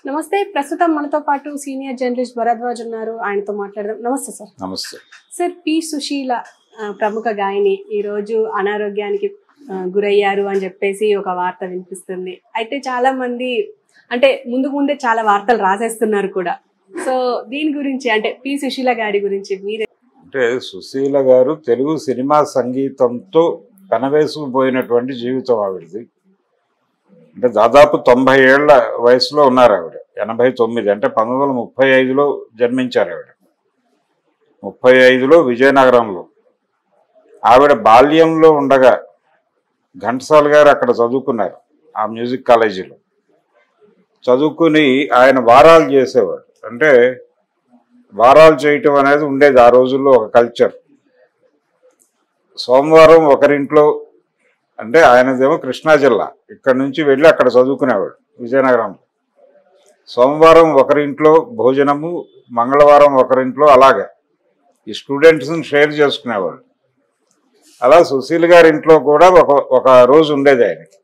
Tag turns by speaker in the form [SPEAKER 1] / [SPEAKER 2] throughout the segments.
[SPEAKER 1] నమస్తే ప్రస్తుతం మనతో పాటు సీనియర్ జర్నలిస్ట్ భరద్వాజ్ ఉన్నారు ఆయనతో మాట్లాడదాం నమస్తే సార్
[SPEAKER 2] నమస్తే
[SPEAKER 1] సార్ పి సుశీల ఆ, ప్రముఖ గాయని ఈ రోజు అనారోగ్యానికి ఆ, గురయ్యారు అని చెప్పేసి ఒక వార్త వినిపిస్తుంది అయితే చాలా మంది అంటే ముందు ముందే చాలా వార్తలు రాసేస్తున్నారు కూడా సో దీని గురించి అంటే పి సుశీల గారి గురించి మీరే
[SPEAKER 2] అంటే సుశీల గారు తెలుగు సినిమా సంగీతంతో కనవేసుకుపోయినటువంటి జీవితం ఆవిడది అంటే దాదాపు తొంభై ఏళ్ల వయసులో ఉన్నారు ఆవిడ ఎనభై తొమ్మిది అంటే పంతొమ్మిది వందల ముప్పై ఐదులో జన్మించారు ఆవిడ ముప్పై ఐదులో విజయనగరంలో ఆవిడ బాల్యంలో ఉండగా ఘంటసాల గారు అక్కడ చదువుకున్నారు ఆ మ్యూజిక్ కాలేజీలో చదువుకుని ఆయన వారాలు చేసేవాడు అంటే వారాలు చేయటం అనేది ఉండేది ఆ రోజుల్లో ఒక కల్చర్ సోమవారం ఒకరింట్లో అంటే ఆయనదేమో కృష్ణా జిల్లా ఇక్కడ నుంచి వెళ్ళి అక్కడ చదువుకునేవాడు విజయనగరం సోమవారం ఒకరింట్లో భోజనము మంగళవారం ఒకరింట్లో అలాగే ఈ స్టూడెంట్స్ని షేర్ చేసుకునేవాడు అలా సుశీల్ గారి ఇంట్లో కూడా ఒక ఒక రోజు ఉండేది ఆయనకి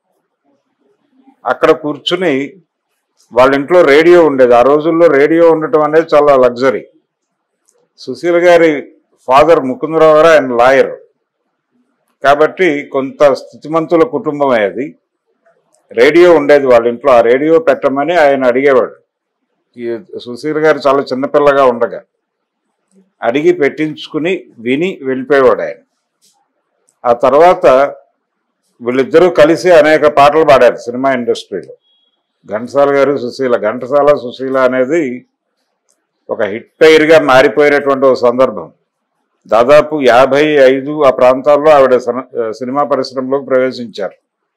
[SPEAKER 2] అక్కడ కూర్చుని వాళ్ళ ఇంట్లో రేడియో ఉండేది ఆ రోజుల్లో రేడియో ఉండటం అనేది చాలా లగ్జరీ సుశీల్ గారి ఫాదర్ ముకుందరావు గారు ఆయన లాయర్ కాబట్టి కొంత స్థితిమంతుల కుటుంబం అది రేడియో ఉండేది వాళ్ళ ఇంట్లో ఆ రేడియో పెట్టమని ఆయన అడిగేవాడు ఈ సుశీల్ గారు చాలా చిన్నపిల్లగా ఉండగా అడిగి పెట్టించుకుని విని వెళ్ళిపోయేవాడు ఆయన ఆ తర్వాత వీళ్ళిద్దరూ కలిసి అనేక పాటలు పాడారు సినిమా ఇండస్ట్రీలో ఘంటసాల గారు సుశీల ఘంటసాల సుశీల అనేది ఒక హిట్ పెయిర్గా మారిపోయినటువంటి ఒక సందర్భం దాదాపు యాభై ఐదు ఆ ప్రాంతాల్లో ఆవిడ సన- సినిమా పరిశ్రమలోకి ప్రవేశించారు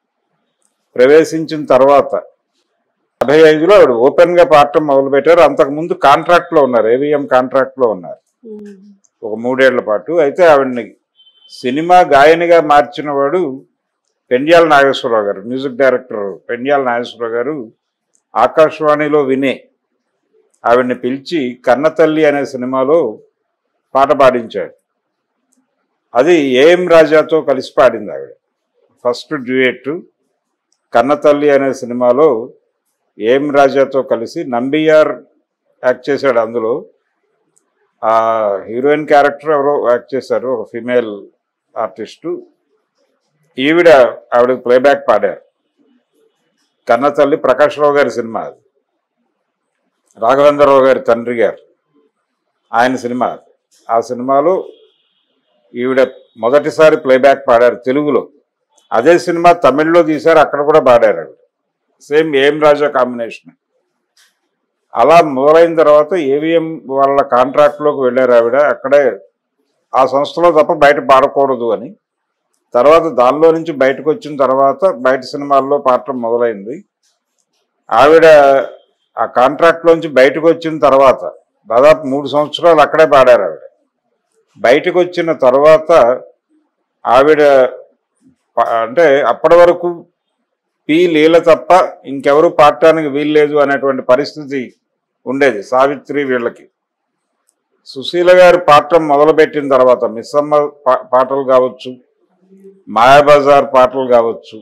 [SPEAKER 2] ప్రవేశించిన తర్వాత యాభై ఐదులో ఆవిడ ఓపెన్గా పాడటం మొదలుపెట్టారు అంతకుముందు కాంట్రాక్ట్లో ఉన్నారు ఏవిఎం కాంట్రాక్ట్లో ఉన్నారు
[SPEAKER 1] ఉమ్,
[SPEAKER 2] ఒక మూడేళ్ల పాటు అయితే ఆవిడని సినిమా గాయనిగా మార్చిన వాడు పెండ్యాల నాగేశ్వరరావు గారు మ్యూజిక్ డైరెక్టర్ పెండ్యాల నాగేశ్వరరావు గారు ఆకాశవాణిలో వినే ఆవిడ్ని పిలిచి కన్నతల్లి అనే సినిమాలో పాట పాడించాడు అది ఏఎం రాజాతో కలిసి పాడింది ఆవిడ ఫస్ట్ డ్యూయెట్ కన్నతల్లి అనే సినిమాలో ఏఎం రాజాతో కలిసి నంబియార్ యాక్ట్ చేశాడు అందులో ఆ హీరోయిన్ క్యారెక్టర్ ఎవరో యాక్ట్ చేశారు ఒక ఫీమేల్ ఆర్టిస్టు ఈవిడ ఆవిడ ప్లేబ్యాక్ పాడారు కన్నతల్లి ప్రకాష్ రావు గారి సినిమా అది రాఘవేంద్రరావు గారి తండ్రి గారు ఆయన సినిమా అది. ఆ సినిమాలో ఈవిడ మొదటిసారి ప్లేబ్యాక్ పాడారు తెలుగులో అదే సినిమా తమిళ్లో తీశారు అక్కడ కూడా పాడారు ఆవిడ సేమ్ ఏం రాజా కాంబినేషన్ అలా మొదలైన తర్వాత ఏవిఎం వాళ్ళ కాంట్రాక్ట్లోకి వెళ్ళారు ఆవిడ అక్కడే ఆ సంస్థలో తప్ప బయట పాడకూడదు అని తర్వాత దానిలో నుంచి బయటకు వచ్చిన తర్వాత బయట సినిమాల్లో పాడటం మొదలైంది ఆవిడ ఆ కాంట్రాక్ట్లోంచి బయటకు వచ్చిన తర్వాత దాదాపు మూడు సంవత్సరాలు అక్కడే పాడారు ఆవిడ బయటకు వచ్చిన తర్వాత ఆవిడ ప- అంటే అప్పటి వరకు పి లీల తప్ప ఇంకెవరు పాడటానికి వీల్లేదు అనేటువంటి పరిస్థితి ఉండేది సావిత్రి వీళ్ళకి సుశీల గారు పాడటం మొదలుపెట్టిన తర్వాత మిస్సమ్మ పా- పాటలు కావచ్చు మాయాబజార్ పాటలు కావచ్చు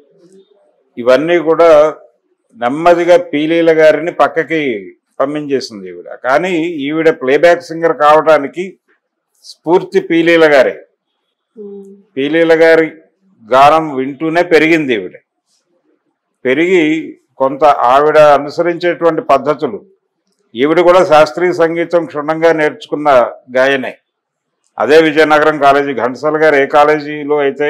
[SPEAKER 2] ఇవన్నీ కూడా నెమ్మదిగా పీలీల గారిని పక్కకి పంపించేసింది ఈవిడ కానీ ఈవిడ ప్లేబ్యాక్ సింగర్ కావడానికి స్ఫూర్తి పీలీల గారే
[SPEAKER 1] ఉమ్,
[SPEAKER 2] పీలీల గారి గానం వింటూనే పెరిగింది ఈవిడ పెరిగి కొంత ఆవిడ అనుసరించేటువంటి పద్ధతులు ఈవిడ కూడా శాస్త్రీయ సంగీతం క్షుణ్ణంగా నేర్చుకున్న గాయనే అదే విజయనగరం కాలేజీ ఘంటసాల గారు ఏ కాలేజీలో అయితే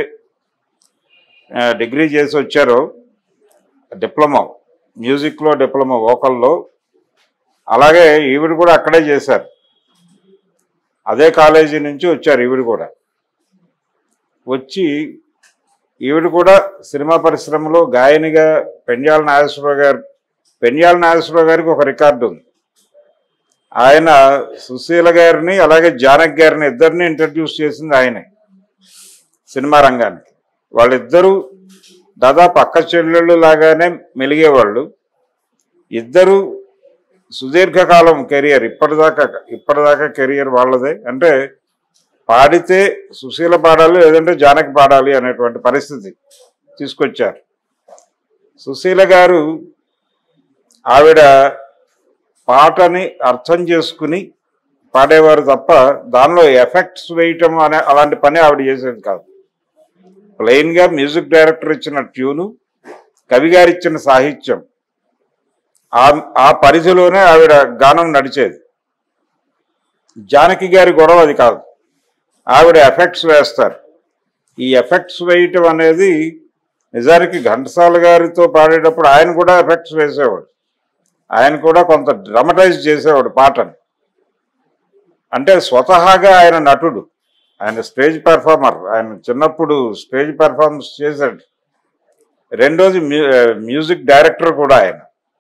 [SPEAKER 2] ఆ, డిగ్రీ చేసి వచ్చారో డిప్లొమా మ్యూజిక్లో డిప్లొమా వోకల్లో అలాగే ఈవిడ కూడా అక్కడే చేశారు అదే కాలేజీ నుంచి వచ్చారు ఈవిడ కూడా వచ్చి ఈవిడ కూడా సినిమా పరిశ్రమలో గాయనిగా పెండ్యాల నాగేశ్వరరావు గారు పెండ్యాల నాగేశ్వరరావు గారికి ఒక రికార్డు ఉంది ఆయన సుశీల గారిని అలాగే జానక్ గారిని ఇద్దరిని ఇంట్రడ్యూస్ చేసింది ఆయనే సినిమా రంగానికి వాళ్ళిద్దరూ దాదాపు అక్క చెల్లెళ్ళు లాగానే మెలిగేవాళ్ళు ఇద్దరు సుదీర్ఘకాలం కెరియర్ ఇప్పటిదాకా ఇప్పటిదాకా కెరియర్ వాళ్ళదే అంటే పాడితే సుశీల పాడాలి లేదంటే జానకి పాడాలి అనేటువంటి పరిస్థితి తీసుకొచ్చారు సుశీల గారు ఆవిడ పాటని అర్థం చేసుకుని పాడేవారు తప్ప దానిలో ఎఫెక్ట్స్ వేయటం అనే అలాంటి పని ఆవిడ చేసేది కాదు ప్లెయిన్ గా మ్యూజిక్ డైరెక్టర్ ఇచ్చిన ట్యూను కవి గారు ఇచ్చిన సాహిత్యం ఆ ఆ పరిధిలోనే ఆవిడ గానం నడిచేది జానకి గారి గొడవ అది కాదు ఆవిడ ఎఫెక్ట్స్ వేస్తారు ఈ ఎఫెక్ట్స్ వేయటం అనేది నిజానికి ఘంటసాల గారితో పాడేటప్పుడు ఆయన కూడా ఎఫెక్ట్స్ వేసేవాడు ఆయన కూడా కొంత డ్రమటైజ్ చేసేవాడు పాటని అంటే స్వతహాగా ఆయన నటుడు ఆయన స్టేజ్ పెర్ఫార్మర్ ఆయన చిన్నప్పుడు స్టేజ్ పెర్ఫార్మెన్స్ చేశాడు రెండోది మ్యూ- మ్యూజిక్ డైరెక్టర్ కూడా ఆయన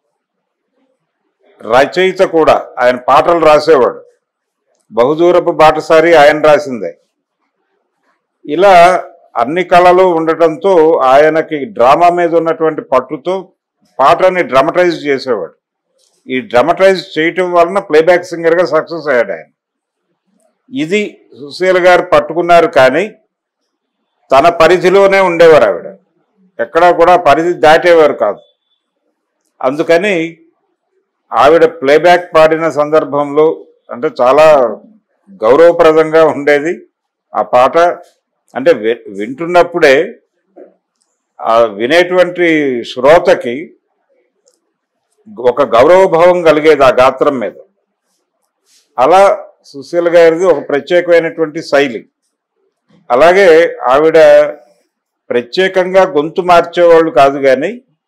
[SPEAKER 2] రచయిత కూడా ఆయన పాటలు రాసేవాడు బహుదూరపు బాటసారి ఆయన రాసిందే ఇలా అన్ని కళలు ఉండటంతో ఆయనకి డ్రామా మీద ఉన్నటువంటి పట్టుతో పాటని డ్రమటైజ్ చేసేవాడు ఈ డ్రమటైజ్ చేయటం వలన ప్లేబ్యాక్ సింగర్గా సక్సెస్ అయ్యాడు ఆయన ఇది సుశీల గారు పట్టుకున్నారు కానీ తన పరిధిలోనే ఉండేవారు ఆవిడ ఎక్కడా కూడా పరిధి దాటేవారు కాదు అందుకని ఆవిడ ప్లేబ్యాక్ పాడిన సందర్భంలో అంటే చాలా గౌరవప్రదంగా ఉండేది ఆ పాట అంటే వి- వింటున్నప్పుడే ఆ వినేటువంటి శ్రోతకి ఒక గౌరవభావం కలిగేది ఆ గాత్రం మీద అలా సుశీల గారిది ఒక ప్రత్యేకమైనటువంటి శైలి అలాగే ఆవిడ ప్రత్యేకంగా గొంతు మార్చేవాళ్ళు కాదు కానీ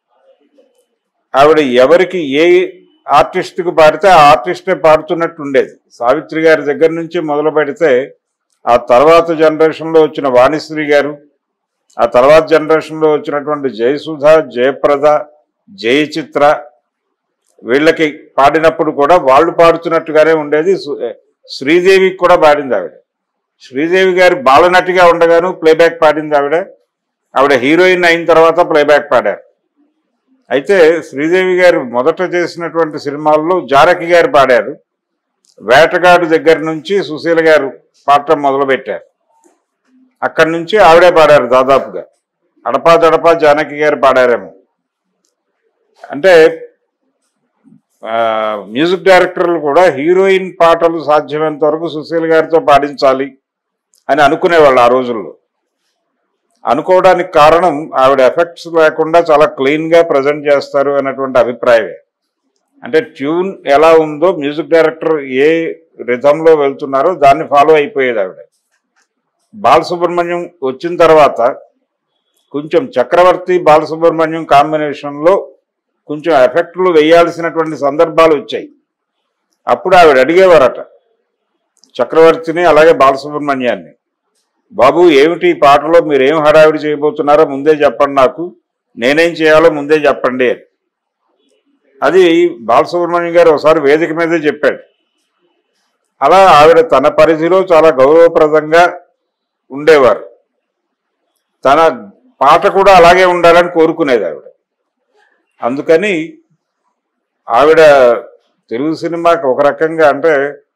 [SPEAKER 2] ఆవిడ ఎవరికి ఏ ఆర్టిస్ట్కి పాడితే ఆ ఆర్టిస్టే పాడుతున్నట్టు ఉండేది సావిత్రి గారి దగ్గర నుంచి మొదలు పెడితే ఆ తర్వాత జనరేషన్లో వచ్చిన వాణిశ్రీ గారు ఆ తర్వాత జనరేషన్లో వచ్చినటువంటి జయసుధ జయప్రద జయచిత్ర వీళ్ళకి పాడినప్పుడు కూడా వాళ్ళు పాడుతున్నట్టుగానే ఉండేది సు- శ్రీదేవికి కూడా పాడింది ఆవిడ శ్రీదేవి గారు బాలనటిగా ఉండగాను ప్లేబ్యాక్ పాడింది ఆవిడ ఆవిడ హీరోయిన్ అయిన తర్వాత ప్లేబ్యాక్ పాడారు అయితే శ్రీదేవి గారు మొదట చేసినటువంటి సినిమాల్లో జానకి గారు పాడారు వేటగాడు దగ్గర నుంచి సుశీల గారు పాడటం మొదలుపెట్టారు అక్కడి నుంచి ఆవిడే పాడారు దాదాపుగా అడపా దడపా జానకి గారు పాడారేమో అంటే ఆ, మ్యూజిక్ డైరెక్టర్లు కూడా హీరోయిన్ పాటలు సాధ్యమైనంత వరకు సుశీల్ గారితో పాడించాలి అని అనుకునేవాళ్ళు ఆ రోజుల్లో అనుకోవడానికి కారణం ఆవిడ ఎఫెక్ట్స్ లేకుండా చాలా క్లీన్ గా ప్రజెంట్ చేస్తారు అన్నటువంటి అభిప్రాయమే అంటే ట్యూన్ ఎలా ఉందో మ్యూజిక్ డైరెక్టర్ ఏ రిథంలో వెళ్తున్నారో దాన్ని ఫాలో అయిపోయేది ఆవిడ బాలసుబ్రహ్మణ్యం వచ్చిన తర్వాత కొంచెం చక్రవర్తి బాలసుబ్రహ్మణ్యం కాంబినేషన్లో కొంచెం ఎఫెక్ట్లు వేయాల్సినటువంటి సందర్భాలు వచ్చాయి అప్పుడు ఆవిడ అడిగేవారట చక్రవర్తిని అలాగే బాలసుబ్రహ్మణ్యాన్ని బాబు ఏమిటి ఈ పాటలో మీరు ఏం హడావిడి చేయబోతున్నారో ముందే చెప్పండి నాకు నేనేం చేయాలో ముందే చెప్పండి అని అది బాలసుబ్రహ్మణ్యం గారు ఒకసారి వేదిక మీదే చెప్పాడు అలా ఆవిడ తన పరిధిలో చాలా గౌరవప్రదంగా ఉండేవారు తన పాట కూడా అలాగే ఉండాలని కోరుకునేది ఆవిడ అందుకని ఆవిడ తెలుగు సినిమాకి ఒక రకంగా అంటే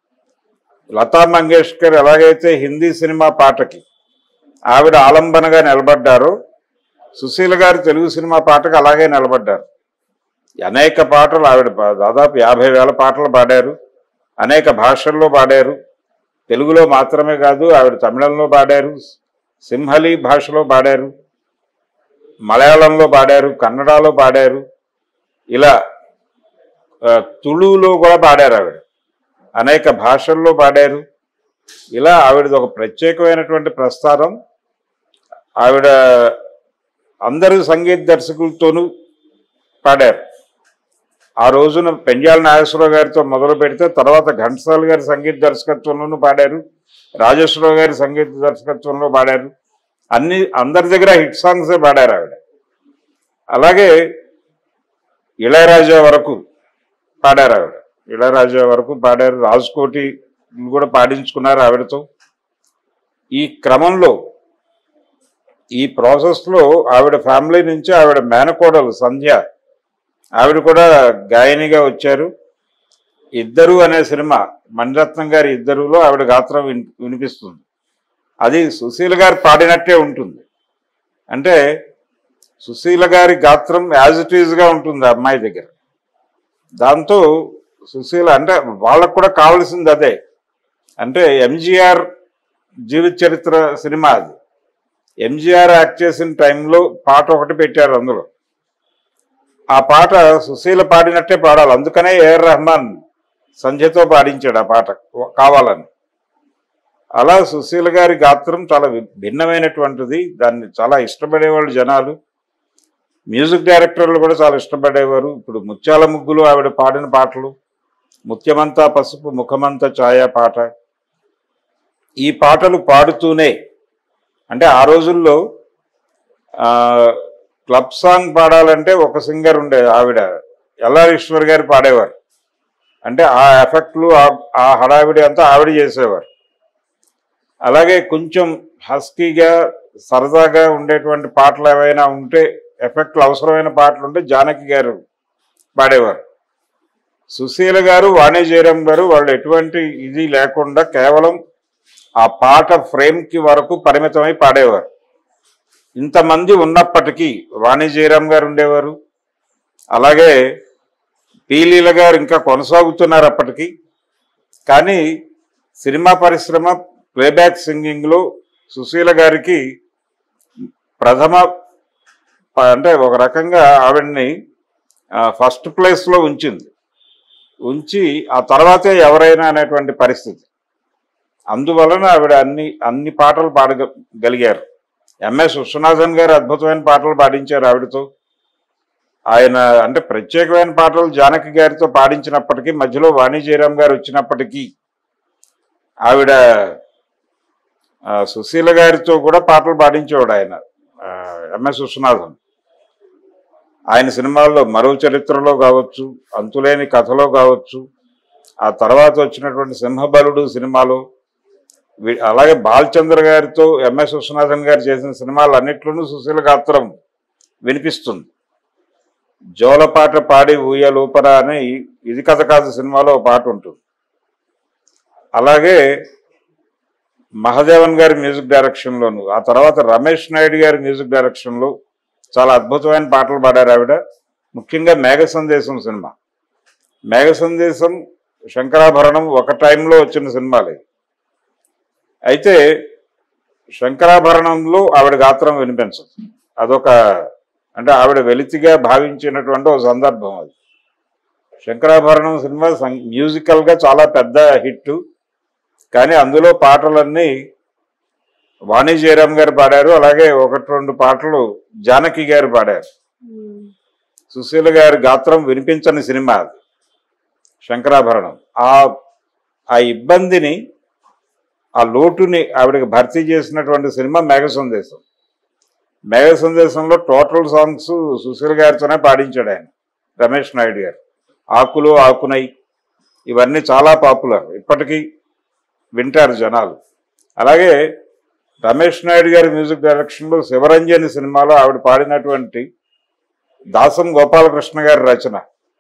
[SPEAKER 2] లతా మంగేష్కర్ ఎలాగైతే హిందీ సినిమా పాటకి ఆవిడ ఆలంబనగా నిలబడ్డారో సుశీల గారు తెలుగు సినిమా పాటకు అలాగే నిలబడ్డారు అనేక పాటలు ఆవిడ పా- దాదాపు యాభై వేల పాటలు పాడారు అనేక భాషల్లో పాడారు తెలుగులో మాత్రమే కాదు ఆవిడ తమిళంలో పాడారు సింహలి భాషలో పాడారు మలయాళంలో పాడారు కన్నడలో పాడారు ఇలా ఆ, తుళువులో కూడా పాడారు ఆవిడ అనేక భాషల్లో పాడారు ఇలా ఆవిడది ఒక ప్రత్యేకమైనటువంటి ప్రస్థానం ఆవిడ అందరు సంగీత దర్శకులతోనూ పాడారు ఆ రోజున పెంజాల నాగేశ్వరరావు గారితో మొదలు పెడితే తర్వాత ఘంటసాల గారి సంగీత దర్శకత్వంలోనూ పాడారు రాజేశ్వరరావు గారి సంగీత దర్శకత్వంలో పాడారు అన్ని అందరి దగ్గర హిట్ సాంగ్సే పాడారు ఆవిడ అలాగే ఇళయరాజా వరకు పాడారు ఆవిడ ఇళయరాజా వరకు పాడారు రాజ్కోటి కూడా పాడించుకున్నారు ఆవిడతో ఈ క్రమంలో ఈ ప్రాసెస్లో ఆవిడ ఫ్యామిలీ నుంచి ఆవిడ మేనకోడలు సంధ్య ఆవిడ కూడా గాయనిగా వచ్చారు ఇద్దరు అనే సినిమా మణిరత్నం గారి ఇద్దరులో ఆవిడ గాత్రం విన్ వినిపిస్తుంది అది సుశీల గారు పాడినట్టే ఉంటుంది అంటే సుశీల గారి గాత్రం యాజ్ ఇట్ ఈజ్గా ఉంటుంది ఆ అమ్మాయి దగ్గర దాంతో సుశీల అంటే వాళ్ళకు కూడా కావాల్సింది అదే అంటే ఎంజీఆర్ జీవిత చరిత్ర సినిమా అది ఎంజీఆర్ యాక్ట్ చేసిన టైంలో పాట ఒకటి పెట్టారు అందులో ఆ పాట సుశీల పాడినట్టే పాడాలి అందుకనే ఏఆర్ రెహమాన్ సంజయ్తో పాడించాడు ఆ పాట కావాలని అలా సుశీల గారి గాత్రం చాలా వి- భిన్నమైనటువంటిది దాన్ని చాలా ఇష్టపడేవాళ్ళు జనాలు మ్యూజిక్ డైరెక్టర్లు కూడా చాలా ఇష్టపడేవారు ఇప్పుడు ముత్యాల ముగ్గులు ఆవిడ పాడిన పాటలు ముత్యమంతా పసుపు ముఖమంతా ఛాయ పాట ఈ పాటలు పాడుతూనే అంటే ఆ రోజుల్లో ఆ, క్లబ్ సాంగ్ పాడాలంటే ఒక సింగర్ ఉండేది ఆవిడ ఎల్లారీశ్వర్ గారు పాడేవారు అంటే ఆ ఎఫెక్ట్లు ఆ- ఆ హడావిడి అంతా ఆవిడ చేసేవారు అలాగే కొంచెం హస్కీగా సరదాగా ఉండేటువంటి పాటలు ఏవైనా ఉంటే ఎఫెక్ట్లు అవసరమైన పాటలు ఉంటే జానకి గారు పాడేవారు సుశీల గారు వాణి జయరాం గారు వాళ్ళు ఎటువంటి ఇది లేకుండా కేవలం ఆ పాట ఫ్రేమ్కి వరకు పరిమితమై పాడేవారు ఇంతమంది ఉన్నప్పటికీ వాణి జయరాం గారు ఉండేవారు అలాగే పీలీల గారు ఇంకా కొనసాగుతున్నారు అప్పటికి కానీ సినిమా పరిశ్రమ ప్లేబ్యాక్ సింగింగ్లో సుశీల గారికి ప్రథమ ప- అంటే ఒక రకంగా ఆవిడ్ని ఫస్ట్ ప్లేస్లో ఉంచింది ఉంచి ఆ తర్వాతే ఎవరైనా అనేటువంటి పరిస్థితి అందువలన ఆవిడ అన్ని అన్ని పాటలు పాడగలిగారు ఎంఎస్ విశ్వనాథన్ గారు అద్భుతమైన పాటలు పాడించారు ఆవిడతో ఆయన అంటే ప్రత్యేకమైన పాటలు జానకి గారితో పాడించినప్పటికీ మధ్యలో వాణి జయరాం గారు వచ్చినప్పటికీ ఆవిడ ఆ, సుశీల గారితో కూడా పాటలు పాడించేవాడు ఆయన ఆ, ఎంఎస్ విశ్వనాథన్ ఆయన సినిమాల్లో మరో చరిత్రలో కావచ్చు అంతులేని కథలో కావచ్చు ఆ తర్వాత వచ్చినటువంటి సింహబలుడు సినిమాలో వీ- అలాగే బాలచంద్ర గారితో ఎంఎస్ విశ్వనాథన్ గారు చేసిన సినిమాలన్నిట్లోనూ సుశీల గాత్రం వినిపిస్తుంది జోలపాట పాడి ఊయలూపర అని ఇది కథ కాదు సినిమాలో ఒక పాట ఉంటుంది అలాగే మహదేవన్ గారి మ్యూజిక్ డైరెక్షన్లోను ఆ తర్వాత రమేష్ నాయుడు గారి మ్యూజిక్ డైరెక్షన్లో చాలా అద్భుతమైన పాటలు పాడారు ఆవిడ ముఖ్యంగా మేఘ సందేశం సినిమా మేఘ సందేశం శంకరాభరణం ఒక టైంలో వచ్చిన సినిమాలు ఇవి. అయితే శంకరాభరణంలో ఆవిడ గాత్రం వినిపించదు అదొక అంటే ఆవిడ వెలితిగా భావించినటువంటి ఒక సందర్భం అది శంకరాభరణం సినిమా సం- మ్యూజికల్గా చాలా పెద్ద హిట్ కానీ అందులో పాటలన్నీ వాణి జయరాం గారు పాడారు అలాగే ఒకటి రెండు పాటలు జానకి గారు పాడారు
[SPEAKER 1] ఉమ్,
[SPEAKER 2] సుశీల గారి గాత్రం వినిపించని సినిమా అది శంకరాభరణం ఆ ఆ ఇబ్బందిని ఆ లోటుని ఆవిడకి భర్తీ చేసినటువంటి సినిమా మేఘ సందేశం మేఘ సందేశంలో టోటల్ సాంగ్స్ సుశీల గారితోనే పాడించాడు ఆయన రమేష్ నాయుడు గారు ఆకులు ఆకునై ఇవన్నీ చాలా పాపులర్ ఇప్పటికీ వింటారు జనాలు అలాగే రమేష్ నాయుడు గారి మ్యూజిక్ డైరెక్షన్లో శివరంజని సినిమాలో ఆవిడ పాడినటువంటి దాసం గోపాలకృష్ణ గారి రచన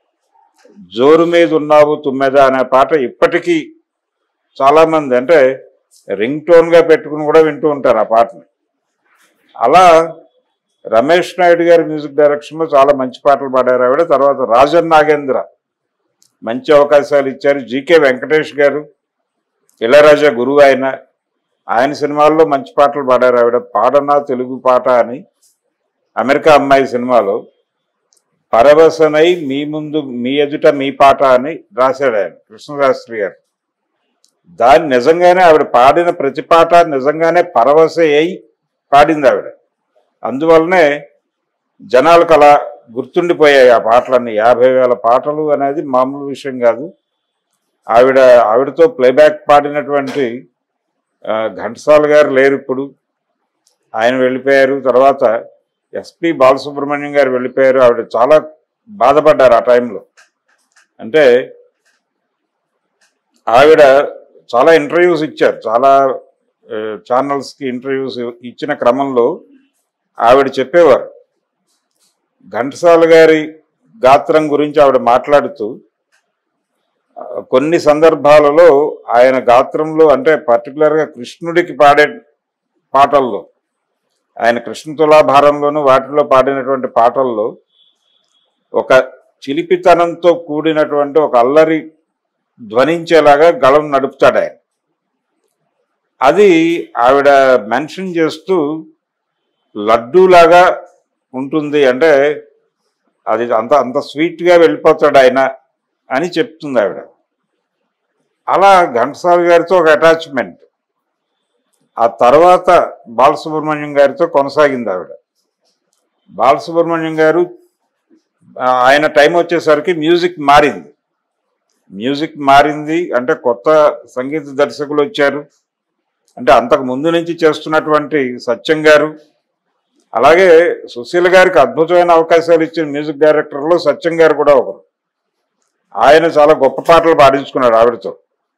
[SPEAKER 2] జోరు మీద ఉన్నావు తుమ్మెద అనే పాట ఇప్పటికీ చాలా మంది అంటే రింగ్ టోన్ గా పెట్టుకుని కూడా వింటూ ఉంటారు ఆ పాటని అలా రమేష్ నాయుడు గారి మ్యూజిక్ డైరెక్షన్ లో చాలా మంచి పాటలు పాడారు ఆవిడ తర్వాత రాజన్ నాగేంద్ర మంచి అవకాశాలు ఇచ్చారు జీకే వెంకటేష్ గారు ఇళరాజా గురువు ఆయన ఆయన సినిమాల్లో మంచి పాటలు పాడారు ఆవిడ పాడనా తెలుగు పాట అని అమెరికా అమ్మాయి సినిమాలో పరవశనై మీ ముందు మీ ఎదుట మీ పాట అని రాశాడు ఆయన కృష్ణశాస్త్రి గారు దాన్ని నిజంగానే ఆవిడ పాడిన ప్రతి పాట నిజంగానే పరవశ అయి పాడింది ఆవిడ అందువల్లనే జనాలకు అలా గుర్తుండిపోయాయి ఆ పాటలన్నీ యాభై వేల పాటలు అనేది మామూలు విషయం కాదు ఆవిడ ఆవిడతో ప్లేబ్యాక్ పాడినటువంటి ఆ, ఘంటసాల గారు లేరు ఇప్పుడు ఆయన వెళ్ళిపోయారు తర్వాత ఎస్పి బాలసుబ్రహ్మణ్యం గారు వెళ్ళిపోయారు ఆవిడ చాలా బాధపడ్డారు ఆ టైంలో అంటే ఆవిడ చాలా ఇంటర్వ్యూస్ ఇచ్చారు చాలా ఛానల్స్కి ఇంటర్వ్యూస్ ఇచ్చిన క్రమంలో ఆవిడ చెప్పేవారు ఘంటసాల గారి గాత్రం గురించి ఆవిడ మాట్లాడుతూ ఆ, కొన్ని సందర్భాలలో ఆయన గాత్రంలో అంటే పర్టికులర్గా కృష్ణుడికి పాడే పాటల్లో ఆయన కృష్ణ తులాభారంలోను వాటిలో పాడినటువంటి పాటల్లో ఒక చిలిపితనంతో కూడినటువంటి ఒక అల్లరి ధ్వనించేలాగా గళం నడుపుతాడు ఆయన అది ఆవిడ మెన్షన్ చేస్తూ లడ్డూలాగా ఉంటుంది అంటే అది అంత అంత స్వీట్గా వెళ్ళిపోతాడు ఆయన అని చెప్తుంది ఆవిడ అలా ఘంటసాల గారితో ఒక అటాచ్మెంట్ ఆ తర్వాత బాలసుబ్రహ్మణ్యం గారితో కొనసాగింది ఆవిడ బాలసుబ్రహ్మణ్యం గారు ఆ, ఆయన టైం వచ్చేసరికి మ్యూజిక్ మారింది మ్యూజిక్ మారింది అంటే కొత్త సంగీత దర్శకులు వచ్చారు అంటే అంతకు ముందు నుంచి చేస్తున్నటువంటి సత్యం గారు అలాగే సుశీల గారికి అద్భుతమైన అవకాశాలు ఇచ్చిన మ్యూజిక్ డైరెక్టర్లో సత్యం గారు కూడా ఒకరు ఆయన చాలా గొప్ప పాటలు పాడించుకున్నాడు ఆవిడతో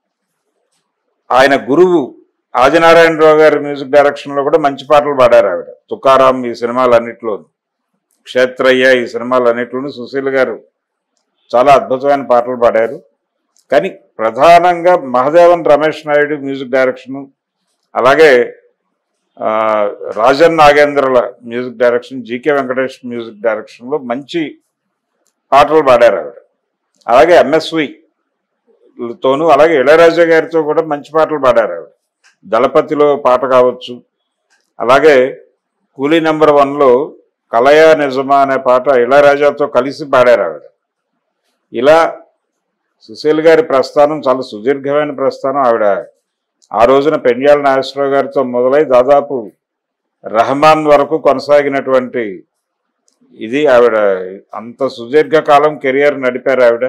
[SPEAKER 2] ఆయన గురువు ఆదినారాయణరావు గారి మ్యూజిక్ డైరెక్షన్లో కూడా మంచి పాటలు పాడారు ఆవిడ తుకారాం ఈ సినిమాలన్నింటిలోను క్షేత్రయ్య ఈ సినిమాలన్నింటిలోనూ సుశీల్ గారు చాలా అద్భుతమైన పాటలు పాడారు కానీ ప్రధానంగా మహదేవన్ రమేష్ నాయుడు మ్యూజిక్ డైరెక్షను అలాగే ఆ, రాజన్ నాగేంద్రల music direction GK Venkatesh music డైరెక్షన్లో మంచి పాటలు పాడారు ఆవిడ అలాగే ఎంఎస్వి తోను అలాగే ఇళయరాజా గారితో కూడా మంచి పాటలు పాడారు ఆవిడ దళపతిలో పాట కావచ్చు అలాగే కూలీ నెంబర్ వన్లో కలయా నిజమా అనే పాట ఇళయరాజాతో కలిసి పాడారు ఆవిడ ఇలా సుశీల్ గారి ప్రస్థానం చాలా సుదీర్ఘమైన ప్రస్థానం ఆవిడ ఆ రోజున పెండ్యాల నాగేశ్వరరావు గారితో మొదలై దాదాపు రహమాన్ వరకు కొనసాగినటువంటి ఇది ఆవిడ అంత సుదీర్ఘకాలం కెరియర్ నడిపారు ఆవిడ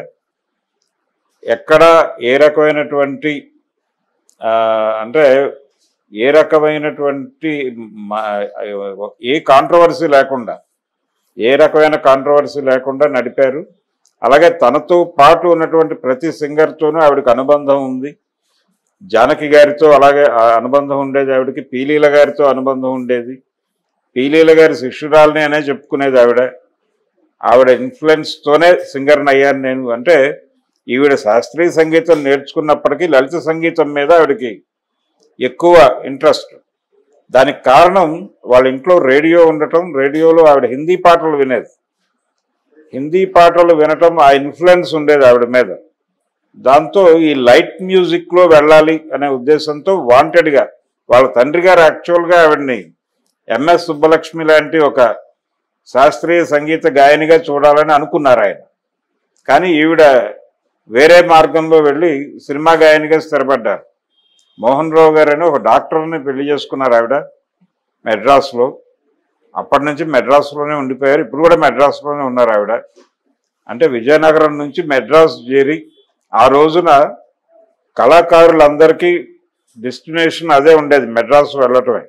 [SPEAKER 2] ఎక్కడ ఏ రకమైనటువంటి ఆ, అంటే ఏ రకమైనటువంటి మ- ఏ కాంట్రవర్సీ లేకుండా ఏ రకమైన కాంట్రవర్సీ లేకుండా నడిపారు అలాగే తనతో పాటు ఉన్నటువంటి ప్రతి సింగర్తోనూ ఆవిడకి అనుబంధం ఉంది జానకి గారితో అలాగే ఆ అనుబంధం ఉండేది ఆవిడకి పీలీల గారితో అనుబంధం ఉండేది పీలీల గారి శిష్యురాలని అనే చెప్పుకునేది ఆవిడ ఆవిడ ఇన్ఫ్లుయెన్స్తోనే సింగర్ని అయ్యాను నేను అంటే ఈవిడ శాస్త్రీయ సంగీతం నేర్చుకున్నప్పటికీ లలిత సంగీతం మీద ఆవిడకి ఎక్కువ ఇంట్రెస్ట్ దానికి కారణం వాళ్ళ ఇంట్లో రేడియో ఉండటం రేడియోలో ఆవిడ హిందీ పాటలు వినేది హిందీ పాటలు వినటం ఆ ఇన్ఫ్లుయెన్స్ ఉండేది ఆవిడ మీద దాంతో ఈ లైట్ మ్యూజిక్లో వెళ్ళాలి అనే ఉద్దేశంతో వాంటెడ్గా వాళ్ళ తండ్రి గారు యాక్చువల్గా ఆవిడని ఎంఎస్ సుబ్బలక్ష్మి లాంటి ఒక శాస్త్రీయ సంగీత గాయనిగా చూడాలని అనుకున్నారు ఆయన కానీ ఈవిడ వేరే మార్గంలో వెళ్ళి సినిమా గాయనిగా స్థిరపడ్డారు మోహన్ రావు గారు అని ఒక డాక్టర్ని పెళ్లి చేసుకున్నారు ఆవిడ మెడ్రాస్లో అప్పటి నుంచి మెడ్రాస్లోనే ఉండిపోయారు ఇప్పుడు కూడా మెడ్రాస్లోనే ఉన్నారు ఆవిడ అంటే విజయనగరం నుంచి మెడ్రాస్ చేరి ఆ రోజున కళాకారులందరికీ డెస్టినేషన్ అదే ఉండేది మెడ్రాస్ వెళ్ళటమే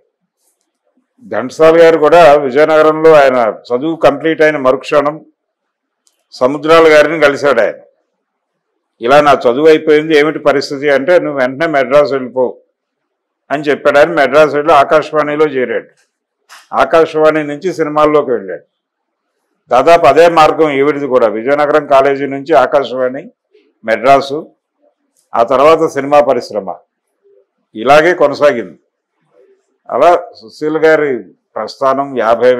[SPEAKER 2] ఘంటసాల గారు కూడా విజయనగరంలో ఆయన చదువు కంప్లీట్ అయిన మరుక్షణం సముద్రాల గారిని కలిశాడు ఆయన ఇలా నా చదువు అయిపోయింది ఏమిటి పరిస్థితి అంటే నువ్వు వెంటనే మెడ్రాస్ వెళ్ళిపో అని చెప్పాడు ఆయన మెడ్రాస్ వెళ్ళి ఆకాశవాణిలో చేరాడు ఆకాశవాణి నుంచి సినిమాల్లోకి వెళ్ళాడు దాదాపు అదే మార్గం ఈవిడిది కూడా విజయనగరం కాలేజీ నుంచి ఆకాశవాణి మెడ్రాసు ఆ తర్వాత సినిమా పరిశ్రమ ఇలాగే కొనసాగింది అలా సుశీల్ గారి ప్రస్థానం యాభై